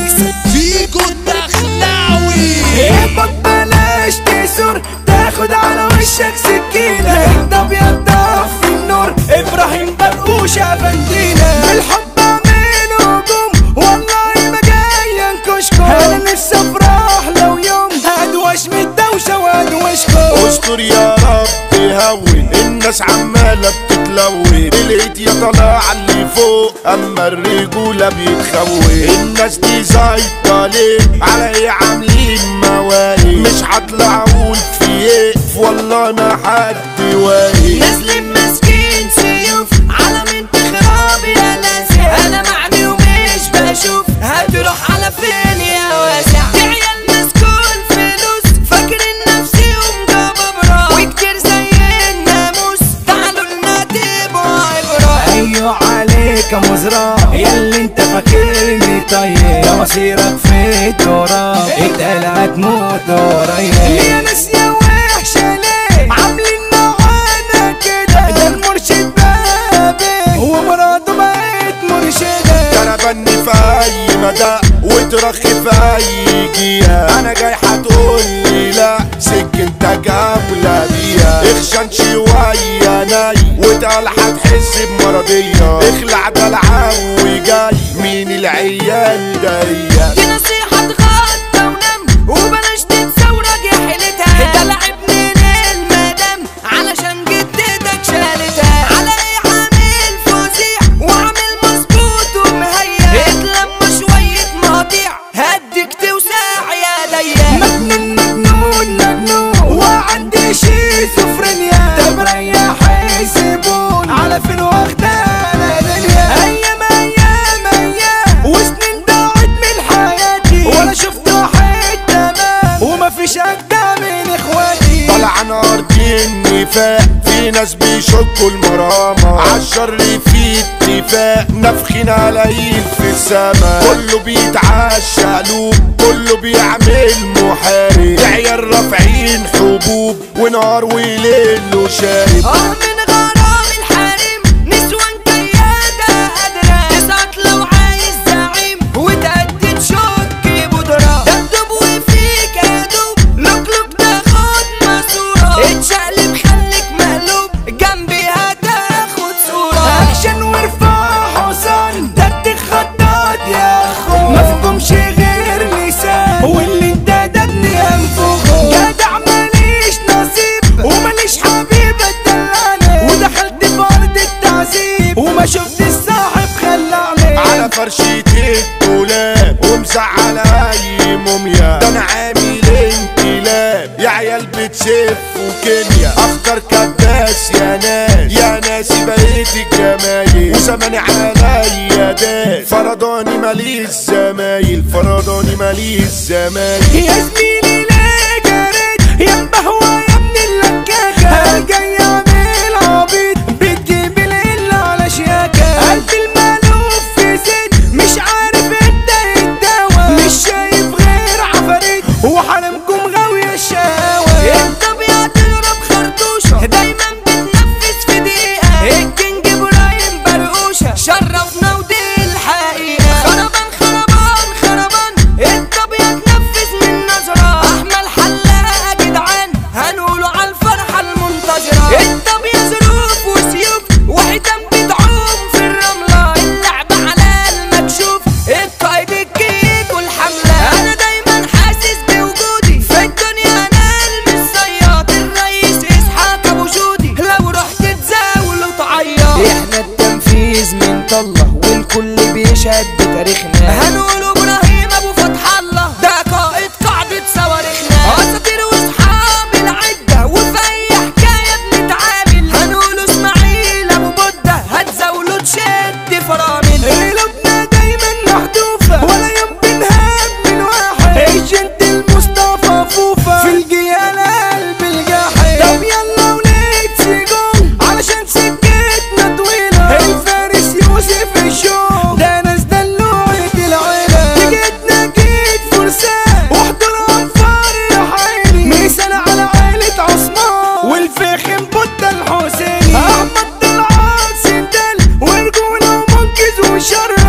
الميكس فيكو الدخلاوي اهبط بلاش تسر تاخد على وشك سكينة انت ابيض ضعف في النور ابراهيم برقوش افندينا بالحب اعمل هجوم والله ما جاي انكشكم انا نفسي افرح لو يوم هدوش من الدوشة وادوشكم استر يا رب هون الناس عمالة بتتلون الهيت يا طالع اللي فوق اما الرجولة بيتخون الناس دي زايطة ليه على ايه عاملين مواقف مش هطلع اقول في ايه والله ما حد واقف نازلين ماسكين سيوف على من خراب يا ناسي انا معني ومش بشوف هتروح على فين يا واسع في عيال مسكون فلوس فاكرين نفسيهم جبابرة وكتير زي الناموس تعالوا لنا تبقوا عبرة ايوه عليك يا مزرعة ياللي انت فاكرني طيب ده مصيرك في التراب اتقال هتموت قريب يا ناس يا وحشة ليه عاملين معانا كده ده المرشد بابي ومراته بقت مرشدة كربني في اي مدى وترخي في اي جهة انا جاي هتقولي لا سكنتك اولى بيها اخشن شوية ناي وتقال هتحس بمرضية اخلع دلعة وجاي مين العيال دي دي نصيحة اتغطى ونام وبلاش تنسى وراجع حيلتها ده لعب من المدام علشان جدتك شالتها على ايه عامل فظيع وعامل مظبوط ومهيأ اتلم شوية مقاطيع هديك توسع يا ضيق مجنون مجنون مجنون وعندي شيزوفرينيا ده مريح الزبون على فين واخدانا دنيا ايام ايام ايام وسنين ضاعت من حياتي ولا شفت واحد تمام ومفيش اجدع من اخواتي طلع نار دي النفاق في ناس بيشكوا المرامة عالشر في اتفاق نفخين قلايل في السما كله بيتعشى قلوب كله بيعمل محارب عيال رافعين حبوب ونهار وليل وشارب اه من غرام الحريم نسوان كيادة قادرة تسعك لو عايز زعيم وتأدي تشك بودرة دبدب وفيك ادوب لوك لوك تاخد ماسورة اتشقلب خليك مقلوب جنبي هتاخد صورة اكشن وارفع حصان تديك خطاط يا اخو مفهومش غير لسان واللي انت دبني انفخه جدع ماليش نصيب وماليش حبيب اتدلعني ودخلت في ارض التعذيب وما شفت الصاحب خلعني على فرشة الدولاب ومزعل اي موميا ده انا عامل انقلاب يا عيال بتسف وكيميا اختار كداس يا ناس يا ناسي بقيت الجمايل وزماني عليا داس فرضاني ماليش زمايل فرضاني ماليش زمايل يا زميلي ليه جريت يا مبهوى يا ابن اللكاكة جاي اعمل عبيط بتجيب القلة على شياكة قلب المألوف في زيت مش عارف ابدا الدواء مش شايف غير عفاريت وحرمكم غاوية الشهوة انت بتضرب خرطوشة دايما بتنفذ في دقيقة الكينج ابراهيم برقوشة شرفنا ودي الحقيقة خربان خربان خربان انت بيتنفذ من نظرة احمد حلاقة جدعان هنقوله على الفرحة المنتظرة انت بيظروف وسيوف وحيتان بتعوم في الرملة اللعب على المكشوف القائد الكيك والحملة انا دايما حاسس بوجودي في الدنيا انا المصياد الرئيس اسحاق ابو جودي لو رحت تزاول وتعيط احنا التنفيذ من طله والكل بيشهد بتاريخنا هنقول ابراهيم ابو فتح الله ده قائد قاعدة صواريخنا اساطير واصحاب العدة وفي اي حكاية بنتعامل هنقول اسماعيل ابو بودة هتزاولوا تشد فرامل قلوبنا دايما محذوفة ولا يوم بنهاب من واحد ايجنت المصطفى فوفا في الجيال قلب الجاحد طب يلا وليت سيجون علشان سكتنا طويلة الفارس يوسف الشو ده ناس دلوعة العيلة تجيتنا جيت فرسان واحضر انفار يا حيلي مثال على عيلة عثمان والفخم بوتا الحسيني احمد طلعت سندل ورجولة ومنقذ وشر